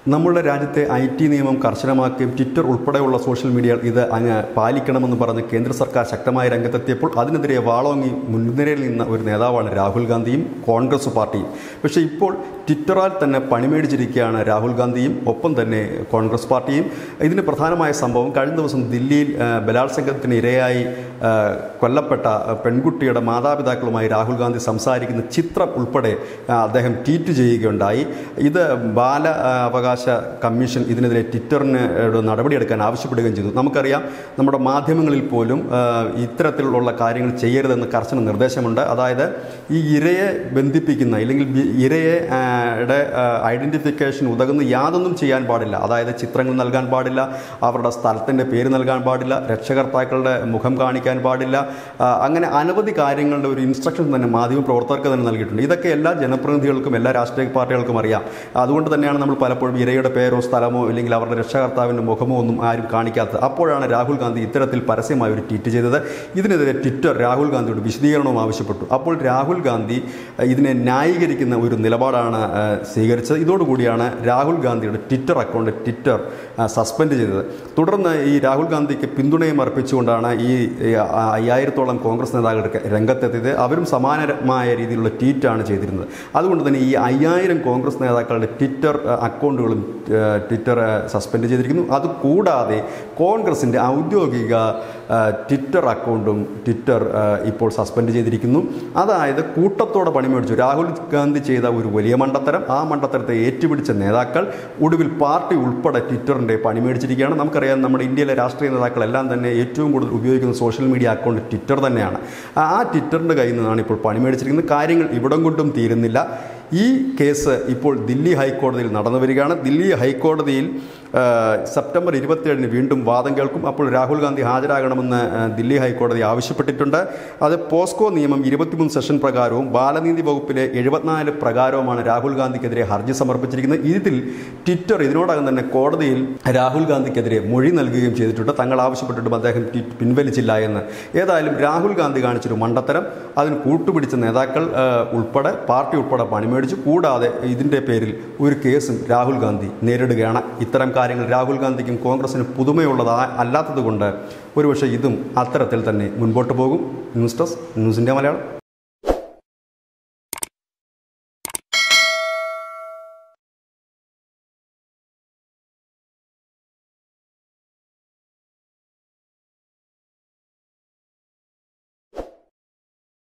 നമ്മുടെ രാജ്യത്തെ I T നിയമം കർശനമാക്കുകയും ട്വിറ്റർ ഉൾപ്പെടെയുള്ള സോഷ്യൽ മീഡിയകൾ ഇത് അങ്ങ് പാലിക്കണമെന്ന് പറഞ്ഞ് കേന്ദ്ര സർക്കാർ ശക്തമായ രംഗത്തെത്തിയപ്പോൾ അതിനെതിരെ വാളോങ്ങി മുൻനിരയിൽ നിന്ന ഒരു നേതാവാണ് രാഹുൽ ഗാന്ധിയും കോൺഗ്രസ് പാർട്ടിയും പക്ഷേ ഇപ്പോൾ ട്വിറ്ററാൽ തന്നെ പണിമേടിച്ചിരിക്കുകയാണ് രാഹുൽ ഗാന്ധിയും ഒപ്പം തന്നെ കോൺഗ്രസ് പാർട്ടിയും ഇതിന് പ്രധാനമായ സംഭവം കഴിഞ്ഞ ദിവസം ദില്ലിയിൽ ആ, ബലാത്സംഗത്തിന് ഇരയായി ആ, കൊല്ലപ്പെട്ട ആ, പെൺകുട്ടിയുടെ മാതാപിതാക്കളുമായി രാഹുൽ ഗാന്ധി സംസാരിക്കുന്ന ചിത്രം ഉൾപ്പെടെ ആ, അദ്ദേഹം ട്വീറ്റ് ചെയ്യുകയുണ്ടായി ഇത് ബാല ആ, അവകാശ കമ്മീഷൻ ഇതിനെതിരെ ട്വിറ്ററിന് ഒരു നടപടിയെടുക്കാൻ ആവശ്യപ്പെടുകയും ചെയ്തു നമുക്കറിയാം നമ്മുടെ മാധ്യമങ്ങളിൽ പോലും ആ, ഇത്തരത്തിലുള്ള കാര്യങ്ങൾ ചെയ്യരുതെന്ന് കർശന നിർദ്ദേശമുണ്ട് അതായത് ഈ ഇരയെ ബന്ധിപ്പിക്കുന്ന അല്ലെങ്കിൽ ബി- ഇരയെ ആ, യുടെ ഐഡൻറ്റിഫിക്കേഷൻ ഉതകുന്ന യാതൊന്നും ചെയ്യാൻ പാടില്ല അതായത് ചിത്രങ്ങൾ നൽകാൻ പാടില്ല അവരുടെ സ്ഥലത്തിൻ്റെ പേര് നൽകാൻ പാടില്ല രക്ഷകർത്താക്കളുടെ മുഖം കാണിക്കാൻ പാടില്ല ആ, അങ്ങനെ അനവധി കാര്യങ്ങളുടെ ഒരു ഇൻസ്ട്രക്ഷൻ തന്നെ മാധ്യമ പ്രവർത്തകർക്ക് തന്നെ നൽകിയിട്ടുണ്ട് ഇതൊക്കെ എല്ലാ ജനപ്രതിനിധികൾക്കും എല്ലാ രാഷ്ട്രീയ പാർട്ടികൾക്കും അറിയാം അതുകൊണ്ട് തന്നെയാണ് നമ്മൾ പലപ്പോഴും ഇരയുടെ പേരോ സ്ഥലമോ അല്ലെങ്കിൽ അവരുടെ രക്ഷകർത്താവിൻ്റെ മുഖമോ ഒന്നും ആരും കാണിക്കാത്തത് അപ്പോഴാണ് രാഹുൽ ഗാന്ധി ഇത്തരത്തിൽ പരസ്യമായി ഒരു ട്വീറ്റ് ചെയ്തത് ഇതിനെതിരെ ട്വിറ്റർ രാഹുൽ ഗാന്ധിയോട് വിശദീകരണവും ആവശ്യപ്പെട്ടു അപ്പോൾ രാഹുൽ ഗാന്ധി അഹ്, ഇതിനെ ന്യായീകരിക്കുന്ന ഒരു നിലപാടാണ് അഹ്, സ്വീകരിച്ചത് ഇതോടുകൂടിയാണ് രാഹുൽ ഗാന്ധിയുടെ ട്വിറ്റർ അക്കൗണ്ട് ട്വിറ്റർ അഹ്, സസ്പെൻഡ് ചെയ്തത് തുടർന്ന് ഈ രാഹുൽ ഗാന്ധിക്ക് പിന്തുണയും അർപ്പിച്ചുകൊണ്ടാണ് ഈ ഈ, ആ, അയ്യായിരത്തോളം കോൺഗ്രസ് നേതാക്കൾ രംഗത്തെത്തിയത് അവരും സമാനമായ രീതിയിലുള്ള ട്വീറ്റാണ് ചെയ്തിരുന്നത് അതുകൊണ്ട് തന്നെ ഈ അയ്യായിരം കോൺഗ്രസ് നേതാക്കളുടെ ട്വിറ്റർ അഹ്, അക്കൗണ്ടുകളും അഹ്, ട്വിറ്റർ അഹ്, സസ്പെൻഡ് ചെയ്തിരിക്കുന്നു അതുകൂടാതെ കോൺഗ്രസിൻ്റെ ഔദ്യോഗിക അഹ്, ട്വിറ്റർ അക്കൗണ്ടും ട്വിറ്റർ അഹ്, ഇപ്പോൾ സസ്പെൻഡ് ചെയ്തിരിക്കുന്നു അതായത് കൂട്ടത്തോടെ പണിമേടിച്ചു രാഹുൽ ഗാന്ധി ചെയ്ത ഒരു വലിയ മണ്ടത്തരം ആ മണ്ടത്തരത്തെ ഏറ്റുപിടിച്ച നേതാക്കൾ ഒടുവിൽ പാർട്ടി ഉൾപ്പെടെ ട്വിറ്ററിൻ്റെ പണിമേടിച്ചിരിക്കുകയാണ് നമുക്കറിയാം നമ്മുടെ ഇന്ത്യയിലെ രാഷ്ട്രീയ നേതാക്കളെല്ലാം തന്നെ ഏറ്റവും കൂടുതൽ ഉപയോഗിക്കുന്ന സോഷ്യൽ മീഡിയ അക്കൗണ്ട് ട്വിറ്റർ തന്നെയാണ് ആ ആ ട്വിറ്ററിൻ്റെ കയ്യിൽ നിന്നാണ് ഇപ്പോൾ പണിമേടിച്ചിരിക്കുന്നത് കാര്യങ്ങൾ ഇവിടം കൊണ്ടും തീരുന്നില്ല ഈ കേസ് ഇപ്പോൾ ദില്ലി ഹൈക്കോടതിയിൽ നടന്നു വരികയാണ് ദില്ലി ഹൈക്കോടതിയിൽ ആ, സെപ്റ്റംബർ ഇരുപത്തിയേഴിന് വീണ്ടും വാദം കേൾക്കും അപ്പോൾ രാഹുൽ ഗാന്ധി ഹാജരാകണമെന്ന് ആ, ദില്ലി ഹൈക്കോടതി ആവശ്യപ്പെട്ടിട്ടുണ്ട് അത് പോസ്കോ നിയമം ഇരുപത്തിമൂന്ന് സെഷൻ പ്രകാരവും ബാലനീതി വകുപ്പിലെ എഴുപത്തിനാല് പ്രകാരവുമാണ് രാഹുൽ ഗാന്ധിക്കെതിരെ ഹർജി സമർപ്പിച്ചിരിക്കുന്നത് ഇതിൽ ട്വിറ്റർ ഇതിനോടകം തന്നെ കോടതിയിൽ രാഹുൽ ഗാന്ധിക്കെതിരെ മൊഴി നൽകുകയും ചെയ്തിട്ടുണ്ട് തങ്ങൾ ആവശ്യപ്പെട്ടിട്ടും അദ്ദേഹം ട്വീറ്റ് പിൻവലിച്ചില്ല എന്ന് ഏതായാലും രാഹുൽ ഗാന്ധി കാണിച്ചൊരു മണ്ടത്തരം അതിന് കൂട്ടുപിടിച്ച നേതാക്കൾ ആ, ഉൾപ്പെടെ പാർട്ടി ഉൾപ്പെടെ പണിമേടിച്ചു കൂടാതെ ഇതിൻ്റെ പേരിൽ ഒരു കേസും രാഹുൽ ഗാന്ധി നേരിടുകയാണ് ഇത്തരം കാര്യങ്ങൾ രാഹുൽ ഗാന്ധിക്കും കോൺഗ്രസിനും പുതുമയുള്ളതാ അല്ലാത്തതുകൊണ്ട് ഒരുപക്ഷെ ഇതും അത്തരത്തിൽ തന്നെ മുൻപോട്ട് പോകും news desk news India Malayalam